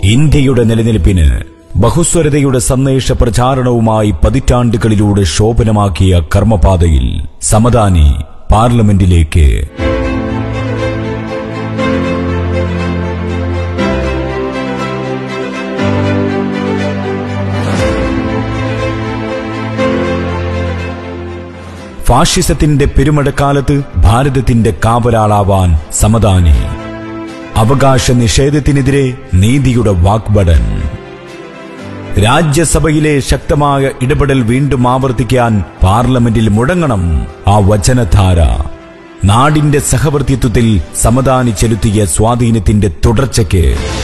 ഇന്ത്യയുടെ നിലനിൽപ്പിന് ബഹുസ്വരതയുടെ സന്ദേശ പ്രചാരണവുമായി പതിറ്റാണ്ടുകളിലൂടെ ശോഭനമാക്കിയ കർമ്മപാതയിൽ സമദാനി പാർലമെന്റിലേക്ക് ഫാഷിസത്തിന്റെ പെരുമഴക്കാലത്ത് ഭാരതത്തിന്റെ കാവലാളാവാൻ സമദാനി അവകാശ നിഷേധത്തിനെതിരെ നീതിയുടെ വാക്ബടൻ രാജ്യസഭയിലെ ശക്തമായ ഇടപെടൽ വീണ്ടും ആവർത്തിക്കാൻ പാർലമെന്റിൽ മുഴങ്ങണം ആ വചനധാര നാടിന്റെ സഹവർത്തിത്വത്തിൽ സമദാനി ചെലുത്തിയ സ്വാധീനത്തിന്റെ തുടർച്ചയ്ക്ക്